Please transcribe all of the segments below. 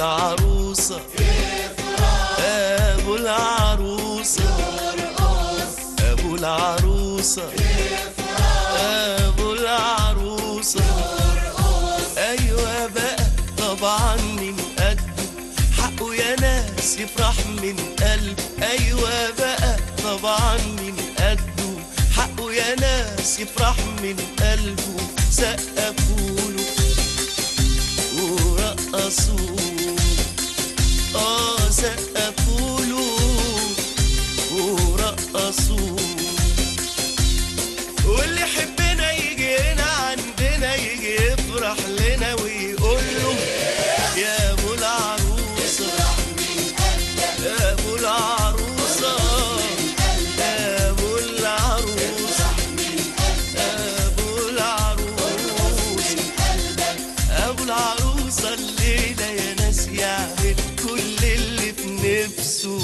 العروسة ابو العروسة ابو العروسة ابو العروسة ايوه بقى طبعا من قده حقه يا ناس يفرح من قلب ايوه بقى طبعا من قده حقه يا ناس يفرح من قلبه سقفوا له ورقصوا اه سقفوا له ورقصوا واللي يحبنا يجي هنا عندنا يجي يفرح لنا ويقول له يا ابو العروسه يا ابو العروسه يا ابو العروسه ابو العروسه ابو العروسه الليله يا ناس يعمل كل اللي في نفسه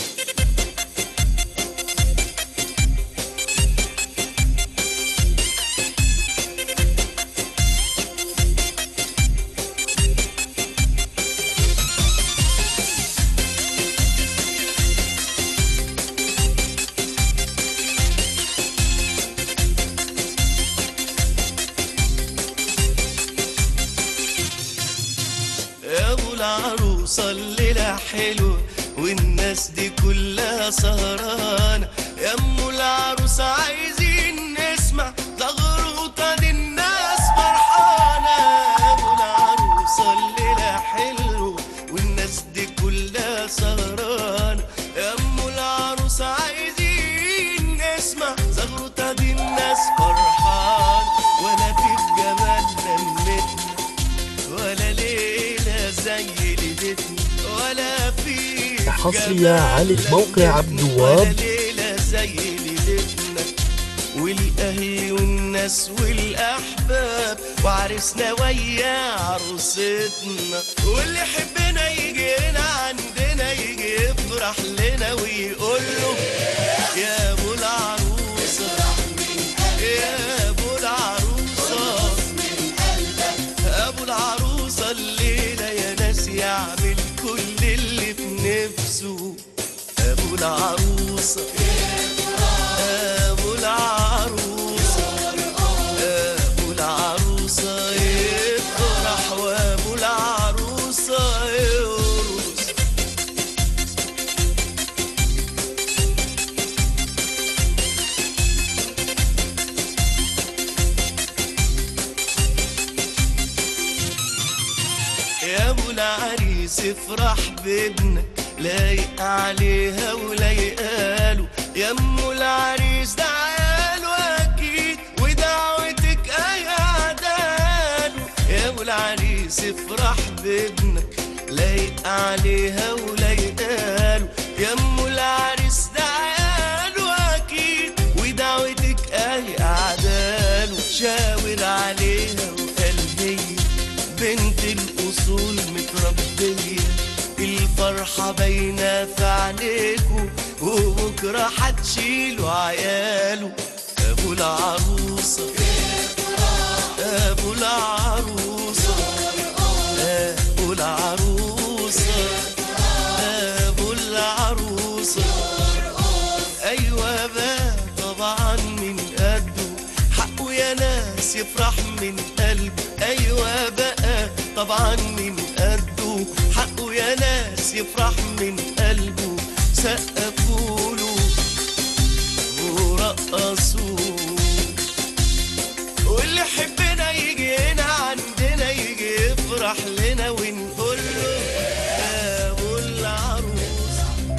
يا ابو العروسه الليله حلوه والناس دي كلها سهرانه يا ام العروسه عايزين نسمع زغروطه دي الناس فرحانه يا ابو العروسه الليله حلوه والناس دي كلها سهرانه يا ام العروسه عايزين نسمع زغروطه دي الناس فرحانه ولا في الجمال لمتنا ولا ليلة زي ليلتنا ولا في حصرية جمال على موقع عبد الوهاب. ولا ليلة زي ليلتنا والأهل والناس والأحباب وعرسنا ويا عروستنا واللي يحبنا يجي هنا عندنا يجي يفرح لنا ويقول له يا أبو العروسة يا أبو العروسة ابو العروسه الليله يا ناس يعمل كل اللي في نفسه ابو العروسه ابو العروسه ابو العروسه يفرح وابو العروسه يرقص يا ابو العريس افرح بابنك لايق عليها ولايقاله يا ام العريس ده عياله اكيد ودعوتك اي عداله يا ابو العريس افرح بابنك لايق عليها ولايقاله يا ام العريس ده عياله اكيد ودعوتك اي اعداله شاور عليها وقلبيه بنت الأصول متربية الفرحة باينة في عينيكوا وبكرة هتشيلوا عياله أبو العروسة أبو العروسة أبو العروسة أبو العروسة أيوة بقى طبعا من قده حقه يا ناس يفرح من قلبه أيوة بقى طبعا من قده حقه يا ناس يفرح من قلبه سقفوا له ورقصوا